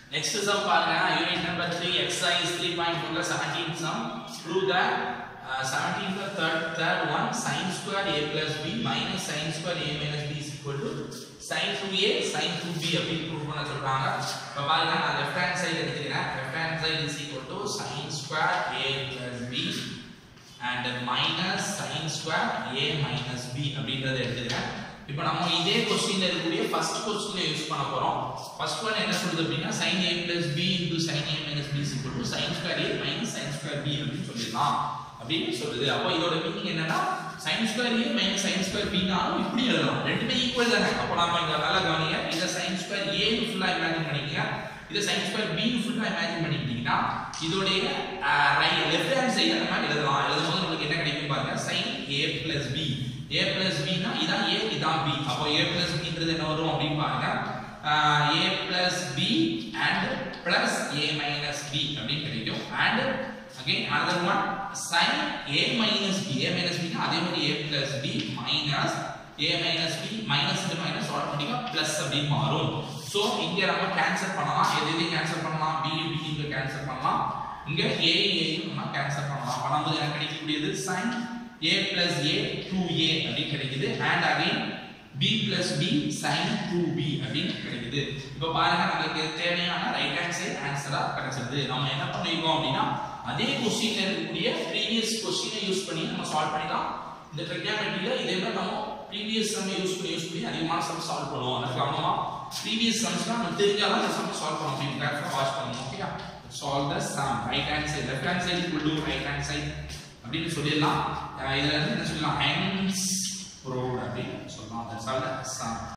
Next sum பாருங்க unit number 3 exercise 3.4 ல 17th sum prove that uh, 17th ல third third one sin square a plus b minus sin square a minus b is equal to sin 2a sin 2b அப்படின்னு prove பண்ண சொல்றாங்க இப்ப பாருங்க நான் left hand side எடுத்துக்கிறேன் left hand side is equal to sin square a plus b and minus sin square a minus b அப்படின்றத எடுத்துக்கிறேன் இப்போ நம்ம இதே கொஸ்டின்ல இருக்கக்கூடிய ஃபர்ஸ்ட் கொஸ்டின்ல யூஸ் பண்ண போறோம் ஃபர்ஸ்ட் ஒன் என்ன சொல்லுது அப்படின்னா sin a plus b into sin a minus b is equal to sin square a minus sin square b அப்படின்னு சொல்லிடலாம் அப்படின்னு சொல்லுது அப்போ இதோட மீனிங் என்னன்னா sin square a minus sin square b னாலும் இப்படி எழுதலாம் ரெண்டுமே ஈக்குவல் தானே அப்போ நாம இங்க நல்லா கவனிங்க இத sin square a னு ஃபுல்லா இமேஜின் பண்ணிக்கங்க இத sin square b னு ஃபுல்லா இமேஜின் பண்ணிக்கிட்டீங்கன்னா இதோடைய ரைட் லெஃப்ட் ஹேண்ட் சைடு நம்ம எழுதலாம் எழுதும்போது நமக்கு என்ன கிடைக்கும் பாருங்க sin a plus b a plus b னா இதான் a இதான் b அப்போ a plus b ன்றது என்ன வரும் அப்படின்னு பாருங்க a plus b and plus a minus b அப்படின்னு கிடைக்கும் and again another one sin a minus b a minus b னா அதே மாதிரி a plus b minus a minus b minus into minus ஆட்டோமேட்டிக்கா plus அப்படின்னு மாறும் சோ இங்க நம்ம கேன்சல் பண்ணலாம் எது எது கேன்சல் பண்ணலாம் b b இங்க கேன்சல் பண்ணலாம் இங்க a a நம்ம கேன்சல் பண்ணலாம் பண்ணும்போது எனக்கு கிடைக்கக்கூடியது sin a plus a 2a அப்படின்னு கிடைக்குது and again b plus b sin 2b அப்படின்னு கிடைக்குது இப்போ பாருங்க நமக்கு தேவையான ரைட் ஹேண்ட் சைடு ஆன்சரா கிடைச்சிருது நம்ம என்ன பண்ணிருக்கோம் அப்படின்னா அதே கொஸ்டின்ல இருக்கக்கூடிய ப்ரீவியஸ் கொஸ்டினை யூஸ் பண்ணி நம்ம சால்வ் பண்ணிக்கலாம் இந்த ட்ரிக்னாமெட்ரியில இதே மாதிரி நம்ம ப்ரீவியஸ் சம் யூஸ் பண்ணி யூஸ் பண்ணி அதிகமான சம் சால்வ் பண்ணுவோம் அதுக்கு கவனமா ப்ரீவியஸ் சம்ஸ்லாம் நம்ம தெரிஞ்சாலும் அந்த சம் சால்வ் பண்ண முடியும் கரெக்டாக வாட்ச் பண்ணணும் ஓகேயா solve the sum right hand side left hand side equal to right hand side அப்படின்னு சொல்லிடலாம் இதுல இருந்து என்ன சொல்லலாம் ஹேண்ட்ஸ் ப்ரோட் அப்படின்னு சொல்லலாம் தட்ஸ் ஆல் த சம்